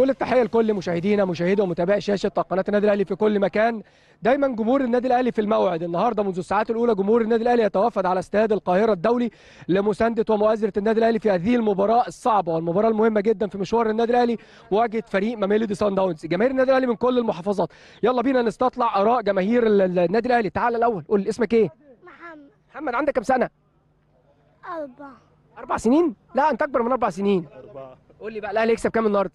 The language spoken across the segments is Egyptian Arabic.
كل التحيه لكل مشاهدينا مشاهدي ومتابعي شاشه قناه النادي الاهلي في كل مكان دايما جمهور النادي الاهلي في الموعد النهارده منذ الساعات الاولى جمهور النادي الاهلي يتوافد على استاد القاهره الدولي لمسانده ومؤازره النادي الاهلي في هذه المباراه الصعبه والمباراه المهمه جدا في مشوار النادي الاهلي مواجهه فريق ميلودي سان داونز جماهير النادي الاهلي من كل المحافظات يلا بينا نستطلع اراء جماهير ال- ال- النادي الاهلي تعال الاول قول اسمك ايه محمد محمد عندك كام سنه أربعة اربع سنين لا انت اكبر من اربع سنين قول لي بقى الاهلي يكسب كام النهارده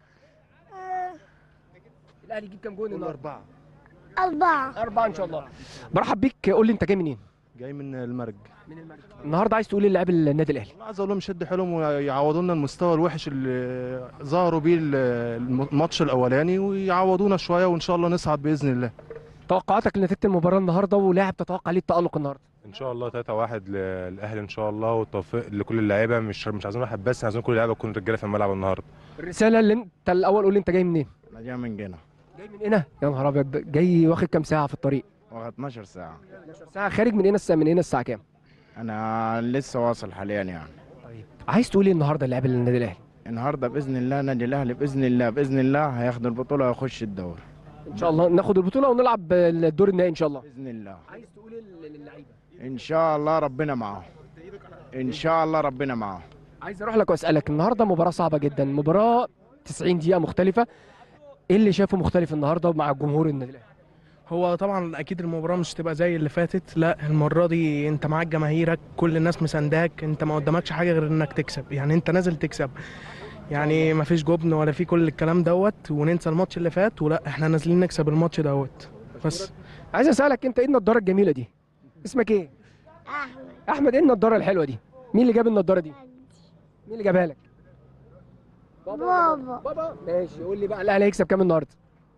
آه، الاهلي يجيب كام جون النهارده أربعة أربعة أربعة إن شاء الله برحب بيك قول لي أنت جاي منين؟ جاي من المرج من المرج النهارده عايز تقول ايه للاعب النادي الأهلي؟ أنا عايز أقول لهم شد حيلهم ويعوضوا لنا المستوى الوحش اللي ظهروا بيه الماتش الأولاني ويعوضونا شوية وإن شاء الله نصعد بإذن الله توقعاتك لنتيجة المباراة النهارده ولاعب تتوقع ليه التألق النهارده؟ ان شاء الله 3 1 للاهلي ان شاء الله والتوفيق لكل اللعيبه مش مش عايزين واحد بس عايزين كل اللعيبه تكون رجاله في الملعب النهارده الرسالة اللي أنت الأول قول لي أنت جاي منين؟ انا جاي من جنة جاي من هنا؟ يا نهار أبيض جاي واخد كام ساعة في الطريق؟ واخد 12 ساعة ساعة خارج من هنا الساعة من هنا الساعة كام؟ انا لسه واصل حاليا يعني طيب عايز تقول ايه النهارده للاعب النادي الأهلي؟ النهارده باذن الله نادي الاهلي باذن الله باذن الله هياخد البطولة ويخش الدوري إن شاء الله ناخد البطولة ونلعب الدور النهائي إن شاء الله باذن الله عايز تقول ايه للعيبة؟ ان شاء الله ربنا معاهم ان شاء الله ربنا معاهم عايز اروح لك واسالك النهارده مباراه صعبه جدا مباراه 90 دقيقه مختلفه ايه اللي شافه مختلف النهارده مع جمهور النادي الاهلي هو طبعا اكيد المباراه مش تبقى زي اللي فاتت لا المره دي انت معاك جماهيرك كل الناس مسانداك انت ما قدامكش حاجه غير انك تكسب يعني انت نازل تكسب يعني ما فيش جبن ولا في كل الكلام دوت وننسى الماتش اللي فات ولا احنا نازلين نكسب الماتش دوت بس عايز اسالك انت ايه النضاره الجميله دي اسمك ايه أحمد احمد ايه النضاره الحلوه دي مين اللي جاب النضاره دي مين اللي جابها لك بابا بابا ماشي قول لي بقى الاهلي هيكسب كام النهارده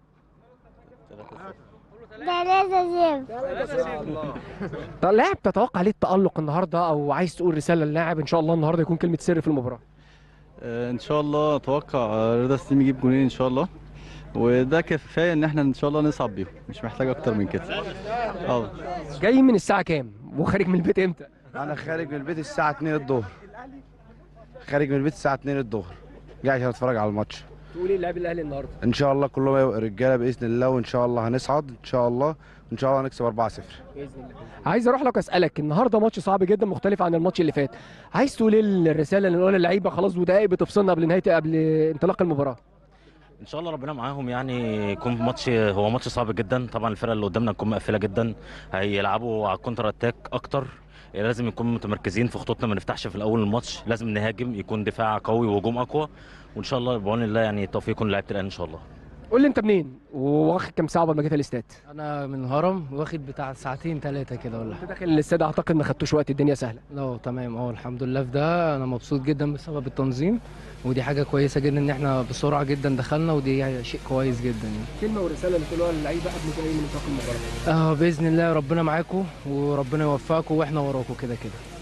ثلاثة صفر طب لاعب تتوقع ليه التالق النهارده او عايز تقول رساله للاعب ان شاء الله النهارده يكون كلمه سر في المباراه آه، ان شاء الله اتوقع آه، رضا سليم يجيب جونين ان شاء الله وده كفايه ان احنا ان شاء الله نصعد بيهم مش محتاج اكتر من كده اه جاي من الساعه كام وخارج من البيت امتى انا خارج من البيت الساعة 2 الظهر خارج من البيت الساعة 2 الظهر جاي عشان اتفرج على الماتش تقول ايه للاعب الاهلي النهارده ان شاء الله كلهم هيبقوا رجالة باذن الله وان شاء الله هنصعد ان شاء الله وان شاء الله هنكسب 4-0 باذن الله عايز اروح لك اسالك النهارده ماتش صعب جدا مختلف عن الماتش اللي فات عايز تقول ايه الرساله اللي نقولها للعيبه خلاص ودقايق بتفصلنا قبل نهايه قبل انطلاق المباراه ان شاء الله ربنا معاهم يعني يكون ماتش هو ماتش صعب جدا طبعا الفرقه اللي قدامنا تكون مقفله جدا هيلعبوا على الكونتر اتاك اكتر لازم نكون متمركزين في خطوطنا ما نفتحش في الاول الماتش لازم نهاجم يكون دفاع قوي وهجوم اقوى وان شاء الله بعون الله يعني التوفيق يكون لعيبه الاهلي ان شاء الله قول لي انت منين واخد كام ساعه قبل ما جيت الاستاد انا من الهرم واخد بتاع ساعتين ثلاثه كده ولا انت حاجه داخل الاستاد اعتقد ما خدتوش وقت الدنيا سهله لا تمام اه الحمد لله في ده انا مبسوط جدا بسبب التنظيم ودي حاجه كويسه جدا ان احنا بسرعه جدا دخلنا ودي شيء كويس جدا يعني كلمه ورساله اللي تقولوها للعيبه قبل جاي من انطلاق المباراه اه باذن الله ربنا معاكم وربنا يوفقكم واحنا وراكم كده كده